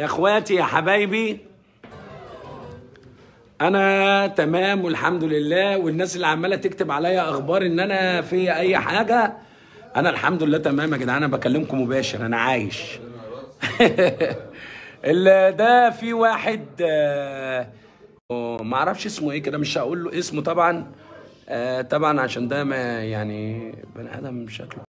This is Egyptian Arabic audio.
يا اخواتي يا حبايبي انا تمام والحمد لله والناس اللي عماله تكتب عليا اخبار ان انا في اي حاجه انا الحمد لله تمام يا جدعان انا بكلمكم مباشر انا عايش ال- ده في واحد آه، ما اعرفش اسمه ايه كده مش هقول له اسمه طبعا آه، طبعا عشان ده ما يعني بني ادم شكله